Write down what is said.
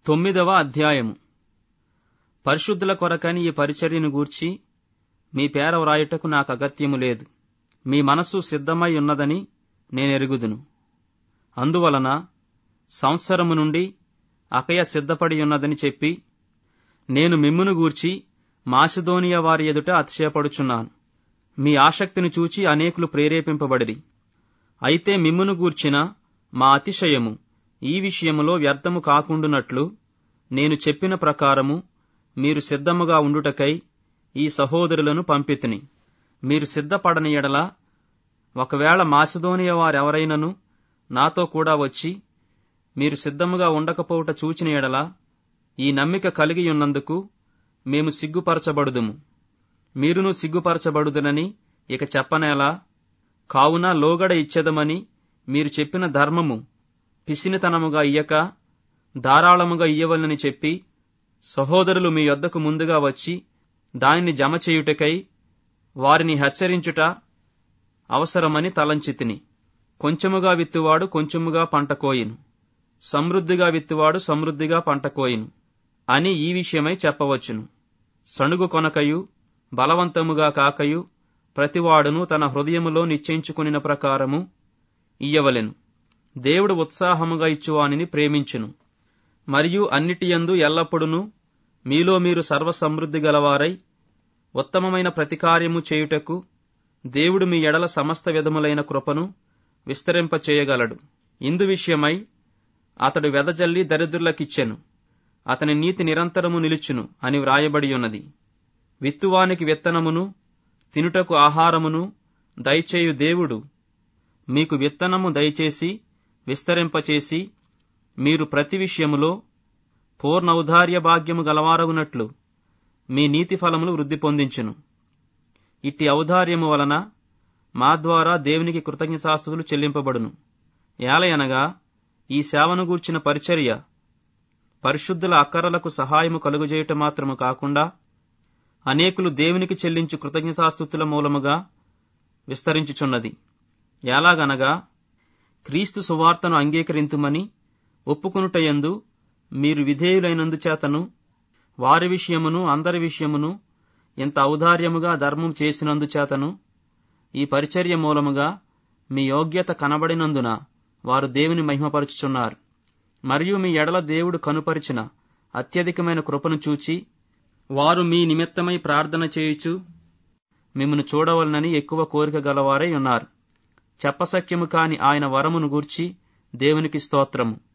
తొమ్మిదవ అధ్యాయము పరిశుద్ధుల కొరకని ఈ పరిచర్యను గూర్చి మీ పేర వ్రాయుటకు నాకు అగత్యము లేదు మీ మనస్సు సిద్ధమై ఉన్నదని నేనెరుగుదును అందువలన సంవత్సరము నుండి అకయ సిద్ధపడి ఉన్నదని చెప్పి నేను మిమ్మును గూర్చి మాసిదోనియ వారి ఎదుట అతిశయపడుచున్నాను మీ ఆసక్తిని చూచి అనేకులు ప్రేరేపింపబడిరి అయితే మిమ్మును గూర్చిన మా అతిశయము ఈ విషయములో వ్యర్థము కాకుండునట్లు నేను చెప్పిన ప్రకారము మీరు సిద్ధముగా ఉండుటకై ఈ సహోదరులను పంపితిని మీరు సిద్ధపడని ఎడల ఒకవేళ మాసిదోనియ వారెవరైనను నాతో కూడా వచ్చి మీరు సిద్ధముగా ఉండకపోవుట చూచిన ఎడల ఈ నమ్మిక కలిగి ఉన్నందుకు మేము సిగ్గుపరచబడుదుము మీరును సిగ్గుపరచబడుదునని ఇక చెప్పనేలా కావున లోగడ ఇచ్చెదమని మీరు చెప్పిన ధర్మము పిసినితనముగా ఇయ్యక ధారాళముగా ఇయ్యవలనని చెప్పి సహోదరులు మీ యొద్దకు ముందుగా వచ్చి దానిని జమ చేయుటకై వారిని హెచ్చరించుట అవసరమని తలంచితిని కొంచెముగా విత్తువాడు కొంచెముగా పంట కోయిను సమృద్ధిగా విత్తువాడు సమృద్ధిగా పంట కోయిను అని ఈ విషయమై చెప్పవచ్చును సణుగు కొనకయు బలవంతముగా కాకయు ప్రతివాడును తన హృదయములో నిశ్చయించుకునిన ప్రకారము ఇయ్యవలెను దేవుడు ఉత్సాహముగా ఇచ్చువానిని ప్రేమించును మరియు అన్నిటియందు ఎల్లప్పుడును మీలో మీరు సర్వసమృద్ధి గలవారై ఉత్తమమైన ప్రతికార్యము చేయుటకు దేవుడు మీ ఎడల సమస్త విధములైన కృపను విస్తరింపచేయగలడు ఇందు విషయమై అతడు వెదజల్లి దరిద్రులకిచ్చెను అతని నీతి నిరంతరము నిలుచును అని వ్రాయబడి ఉన్నది విత్తువానికి విత్తనమును తినుటకు ఆహారమును దయచేయు దేవుడు మీకు విత్తనము దయచేసి విస్తరింపచేసి మీరు ప్రతి విషయములో పూర్ణ ఔదార్య భాగ్యము గలవారగునట్లు మీ నీతి ఫలములు వృద్ధి పొందించును ఇట్టి ఔదార్యము వలన మా ద్వారా దేవునికి కృతజ్ఞతాస్తుతులు చెల్లింపబడును ఏలయనగా ఈ సేవను గూర్చిన పరిచర్య పరిశుద్ధుల అక్కరలకు సహాయము కలుగజేయటం మాత్రము కాకుండా అనేకులు దేవునికి చెల్లించు కృతజ్ఞతాస్తుతుల మూలముగా విస్తరించుచున్నది ఎలాగనగా క్రీస్తు సువార్తను అంగీకరింతుమని ఒప్పుకొనుటయందు మీరు విధేయులైనందుచేతను వారి విషయమును అందరి విషయమును ఇంత ఔదార్యముగా ధర్మం చేసినందుచేతను ఈ పరిచర్య మూలముగా మీ యోగ్యత కనబడినందున వారు దేవుని మహిమపరుచుచున్నారు మరియు మీ ఎడల దేవుడు కనుపరిచిన అత్యధికమైన కృపను చూచి వారు మీ నిమిత్తమై ప్రార్థన చేయుచు మిమ్మను చూడవలనని ఎక్కువ కోరిక గలవారై ఉన్నారు చెప్పసఖ్యము కాని ఆయన వరమును గూర్చి దేవునికి స్తోత్రము